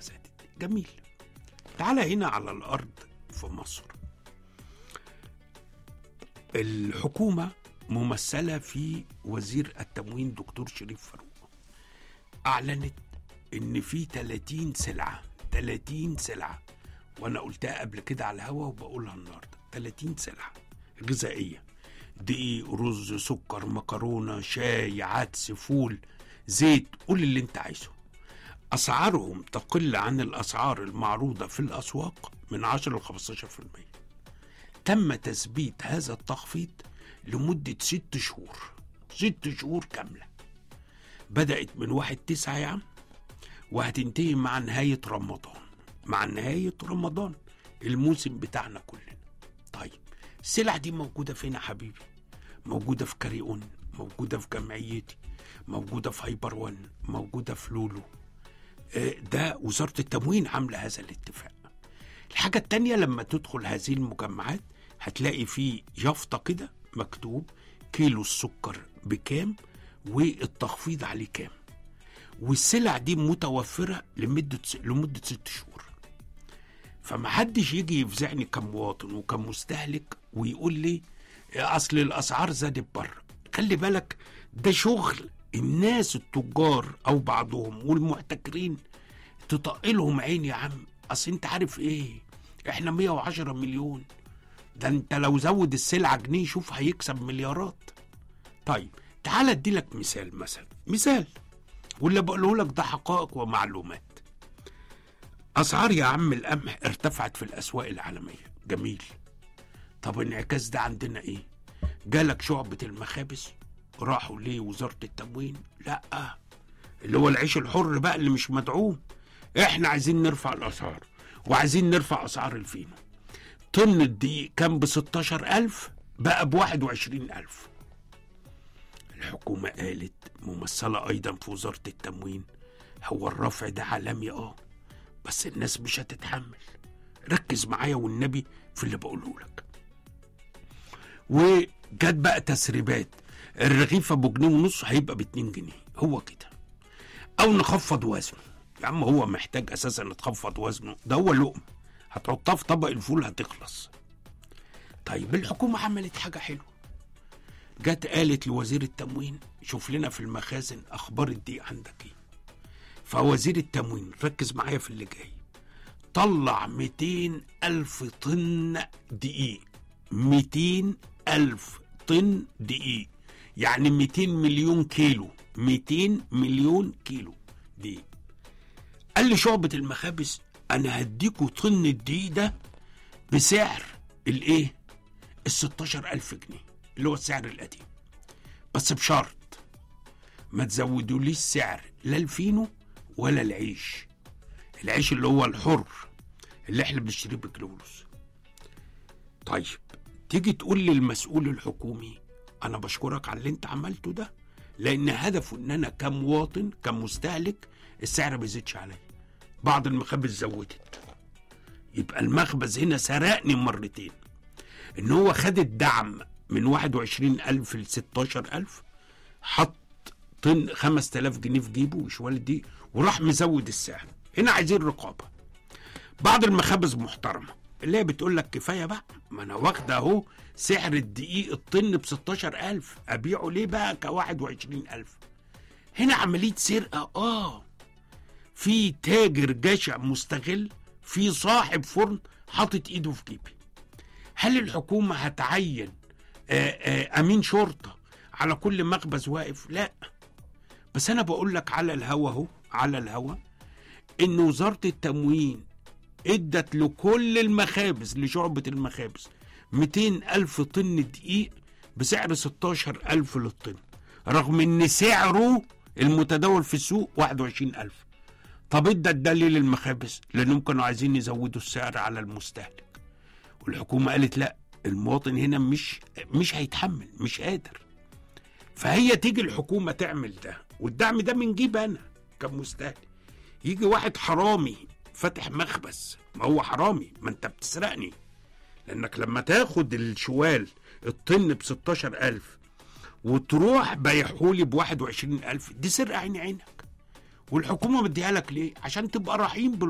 زادت جميل تعالى هنا على الارض في مصر الحكومه ممثله في وزير التموين دكتور شريف فاروق اعلنت ان في 30 سلعه 30 سلعه وانا قلتها قبل كده على الهوا وبقولها النهارده 30 سلعه غذائيه دقيق رز سكر مكرونه شاي عدس فول زيت قول اللي انت عايزه اسعارهم تقل عن الاسعار المعروضه في الاسواق من 10 ل 15% تم تثبيت هذا التخفيض لمده ست شهور ست شهور كامله بدات من واحد تسعة يا عم وهتنتهي مع نهايه رمضان مع نهايه رمضان الموسم بتاعنا كلنا طيب السلع دي موجوده فين يا حبيبي موجوده في كاريون موجوده في جمعيتي موجوده في هايبر وان موجوده في لولو آه، ده وزاره التموين عامله هذا الاتفاق الحاجه التانية لما تدخل هذه المجمعات هتلاقي في يافطه كده مكتوب كيلو السكر بكام والتخفيض عليه كام والسلع دي متوفره لمده لمده ست شهور فمحدش يجي يفزعني كمواطن وكمستهلك ويقول لي اصل الاسعار زادت بره خلي بالك ده شغل الناس التجار او بعضهم والمحتكرين تطقلهم عين يا عم اصل انت عارف ايه احنا 110 مليون ده انت لو زود السلعه جنيه شوف هيكسب مليارات طيب تعال ادي لك مثال مثلا مثال واللي بقوله لك ده حقائق ومعلومات اسعار يا عم القمح ارتفعت في الاسواق العالميه جميل طب انعكاس ده عندنا ايه جالك شعبة المخابز راحوا ليه وزارة التموين لا اللي هو العيش الحر بقى اللي مش مدعوم احنا عايزين نرفع الاسعار وعايزين نرفع اسعار الفينو طن الدقيق كان ب 16000 بقى ب 21000 الحكومة قالت ممثلة أيضا في وزارة التموين هو الرفع ده عالمي اه بس الناس مش هتتحمل ركز معايا والنبي في اللي بقوله لك وجت بقى تسريبات الرغيف ابو جنيه ونص هيبقى ب 2 جنيه هو كده او نخفض وزنه يا عم هو محتاج اساسا نتخفض وزنه ده هو لقمه هتحطها في طبق الفول هتخلص طيب الحكومه عملت حاجه حلوه جت قالت لوزير التموين شوف لنا في المخازن اخبار الدقيق عندك ايه فوزير التموين ركز معايا في اللي جاي طلع 200 ألف طن دقيق 200 ألف طن دقيق يعني 200 مليون كيلو 200 مليون كيلو دقيق قال لي شعبة المخابز أنا هديكوا طن الدقيق ده بسعر الإيه؟ ال 16000 جنيه اللي هو السعر القديم بس بشرط ما تزودوليش سعر لا الفينو ولا العيش العيش اللي هو الحر اللي احنا بنشتريه بكيلو ونص طيب تيجي تقول للمسؤول الحكومي انا بشكرك على اللي انت عملته ده لان هدفه ان انا كمواطن كمستهلك السعر ما يزيدش عليا بعض المخابز زودت يبقى المخبز هنا سرقني مرتين ان هو خد الدعم من 21000 ل 16000 حط طن 5000 جنيه في جيبه وشوال دي وراح مزود السعر هنا عايزين رقابه بعض المخابز محترمه اللي هي بتقول لك كفايه بقى ما انا واخده اهو سعر الدقيق الطن ب 16000 ابيعه ليه بقى ك 21000 هنا عمليه سرقه اه في تاجر جشع مستغل في صاحب فرن حاطط ايده في جيبي هل الحكومه هتعين آآ آآ امين شرطه على كل مخبز واقف لا بس انا بقول لك على الهوا اهو على الهوا ان وزاره التموين ادت لكل المخابز لشعبة المخابز 200 ألف طن دقيق بسعر 16 ألف للطن رغم ان سعره المتداول في السوق 21 ألف طب ادى ده ليه للمخابز لانهم كانوا عايزين يزودوا السعر على المستهلك والحكومة قالت لا المواطن هنا مش مش هيتحمل مش قادر فهي تيجي الحكومة تعمل ده والدعم ده من جيب انا كمستهلك يجي واحد حرامي فاتح مخبز ما هو حرامي ما انت بتسرقني لانك لما تاخد الشوال الطن ب 16000 وتروح بايعهولي ب 21000 دي سرقه عين عينك والحكومه مديها لك ليه؟ عشان تبقى رحيم